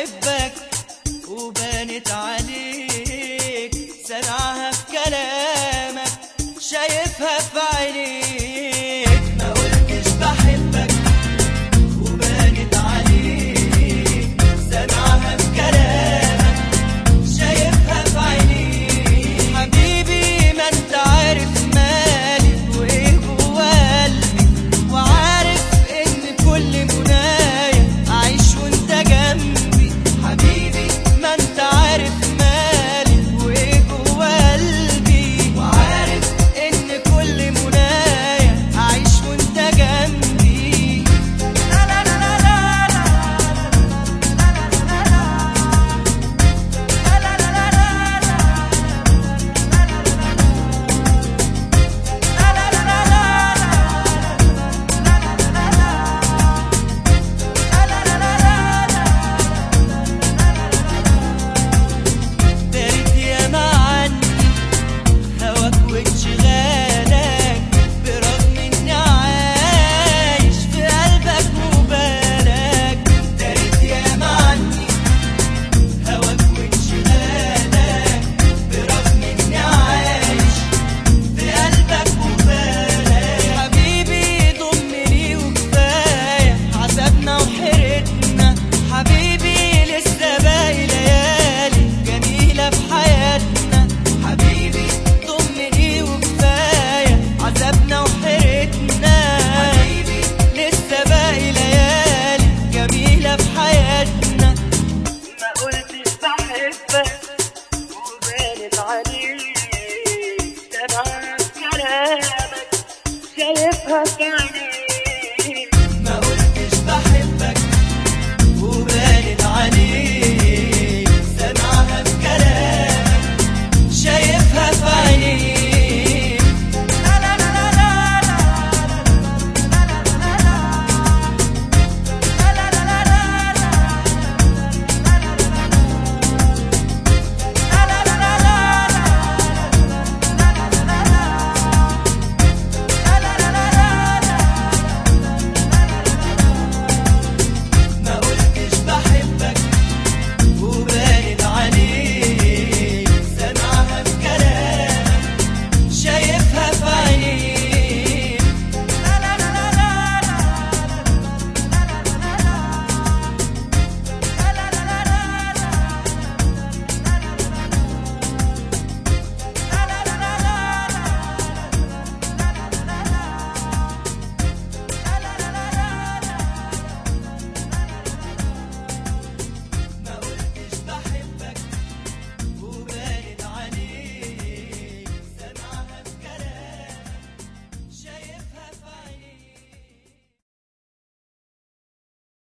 بحبك وبانت عليك سامعها في كلامك شايفها في عينيك ما قلتش بحبك وبانت عليك سامعها في كلامك شايفها في عينيك حبيبي ما انت عارف مالي وايه جوا قلبي وعارف ان كل منايا اعيش وانت جنبي حبيبي ما انت عارف مالي وايه جوا قلبي وعارف ان كل منايا اعيش وانت جنبي لا لا لا لا لا لا لا لا دارت ياما عني هواك وانشغالك برغم اني عايش في قلبك وبالك دارت ياما عني هواك وانشغالك برغم اني عايش في قلبك وبالك حبيبي ضمني وكفايه عذابنا وحيرتنا حبيبي لسه باقي ليالي جميله في حياتنا حبيبي ضمني وكفايه عذابنا وحيرتنا حبيبي لسه باقي ليالي جميله في حياتنا ما قلتش بحبك وبانت عليك سامعة كلامك شايفها في عينيك